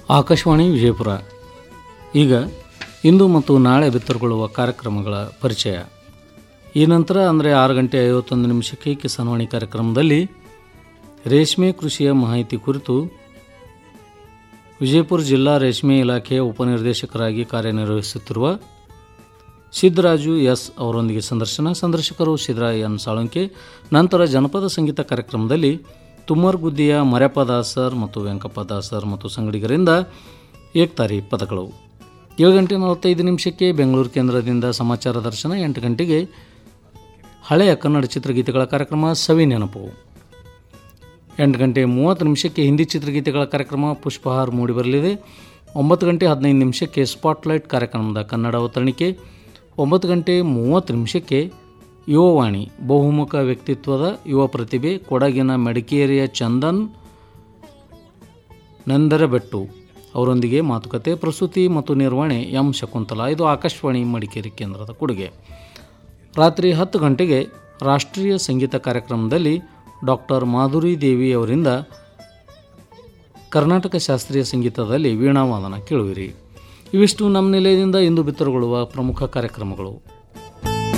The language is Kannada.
ಆಕಾಶವಾಣಿ ವಿಜಯಪುರ ಈಗ ಇಂದು ಮತ್ತು ನಾಳೆ ಬಿತ್ತರಗೊಳ್ಳುವ ಕಾರ್ಯಕ್ರಮಗಳ ಪರಿಚಯ ಈ ನಂತರ ಅಂದರೆ ಆರು ಗಂಟೆ ಐವತ್ತೊಂದು ನಿಮಿಷಕ್ಕೆ ಕಿಸಾನ್ವಾಣಿ ಕಾರ್ಯಕ್ರಮದಲ್ಲಿ ರೇಷ್ಮೆ ಕೃಷಿಯ ಮಾಹಿತಿ ಕುರಿತು ವಿಜಯಪುರ ಜಿಲ್ಲಾ ರೇಷ್ಮೆ ಇಲಾಖೆಯ ಉಪನಿರ್ದೇಶಕರಾಗಿ ಕಾರ್ಯನಿರ್ವಹಿಸುತ್ತಿರುವ ಸಿದ್ದರಾಜು ಎಸ್ ಅವರೊಂದಿಗೆ ಸಂದರ್ಶನ ಸಂದರ್ಶಕರು ಸಿದ್ದರಾಯ ಎನ್ ಸಾಳುಂಕೆ ನಂತರ ಜನಪದ ಸಂಗೀತ ಕಾರ್ಯಕ್ರಮದಲ್ಲಿ ತುಮ್ಮರ್ಗುದ್ದಿಯ ಮರ್ಯಪ್ಪ ದಾಸರ್ ಮತ್ತು ವೆಂಕಪ್ಪ ದಾಸರ್ ಮತ್ತು ಸಂಗಡಿಗರಿಂದ ಏಕ್ತಾರಿ ಪದಗಳು ಏಳು ಗಂಟೆ ನಲವತ್ತೈದು ನಿಮಿಷಕ್ಕೆ ಬೆಂಗಳೂರು ಕೇಂದ್ರದಿಂದ ಸಮಾಚಾರ ದರ್ಶನ ಎಂಟು ಗಂಟೆಗೆ ಹಳೆಯ ಕನ್ನಡ ಚಿತ್ರಗೀತೆಗಳ ಕಾರ್ಯಕ್ರಮ ಸವಿ ನೆನಪು ಎಂಟು ಗಂಟೆ ಮೂವತ್ತು ನಿಮಿಷಕ್ಕೆ ಹಿಂದಿ ಚಿತ್ರಗೀತೆಗಳ ಕಾರ್ಯಕ್ರಮ ಪುಷ್ಪಹಾರ್ ಮೂಡಿಬರಲಿದೆ ಒಂಬತ್ತು ಗಂಟೆ ಹದಿನೈದು ನಿಮಿಷಕ್ಕೆ ಸ್ಪಾಟ್ಲೈಟ್ ಕಾರ್ಯಕ್ರಮದ ಕನ್ನಡ ಅವತರಣಿಕೆ ಒಂಬತ್ತು ಗಂಟೆ ಮೂವತ್ತು ನಿಮಿಷಕ್ಕೆ ಯುವವಾಣಿ ಬಹುಮುಖ ವ್ಯಕ್ತಿತ್ವದ ಯುವ ಪ್ರತಿಭೆ ಕೊಡಗಿನ ಮಡಿಕೇರಿಯ ಚಂದನ್ ನಂದರಬೆಟ್ಟು ಅವರೊಂದಿಗೆ ಮಾತುಕತೆ ಪ್ರಸ್ತುತಿ ಮತ್ತು ನಿರ್ವಹಣೆ ಎಂ ಶಕುಂತಲಾ ಇದು ಆಕಾಶವಾಣಿ ಮಡಿಕೇರಿ ಕೇಂದ್ರದ ಕೊಡುಗೆ ರಾತ್ರಿ ಹತ್ತು ಗಂಟೆಗೆ ರಾಷ್ಟ್ರೀಯ ಸಂಗೀತ ಕಾರ್ಯಕ್ರಮದಲ್ಲಿ ಡಾಕ್ಟರ್ ಮಾಧುರಿ ದೇವಿ ಅವರಿಂದ ಕರ್ನಾಟಕ ಶಾಸ್ತ್ರೀಯ ಸಂಗೀತದಲ್ಲಿ ವೀಣಾವಾದನ ಕೇಳುವಿರಿ ಇವಿಷ್ಟು ನಮ್ಮ ನಿಲಯದಿಂದ ಇಂದು ಬಿತ್ತರಗೊಳ್ಳುವ ಪ್ರಮುಖ ಕಾರ್ಯಕ್ರಮಗಳು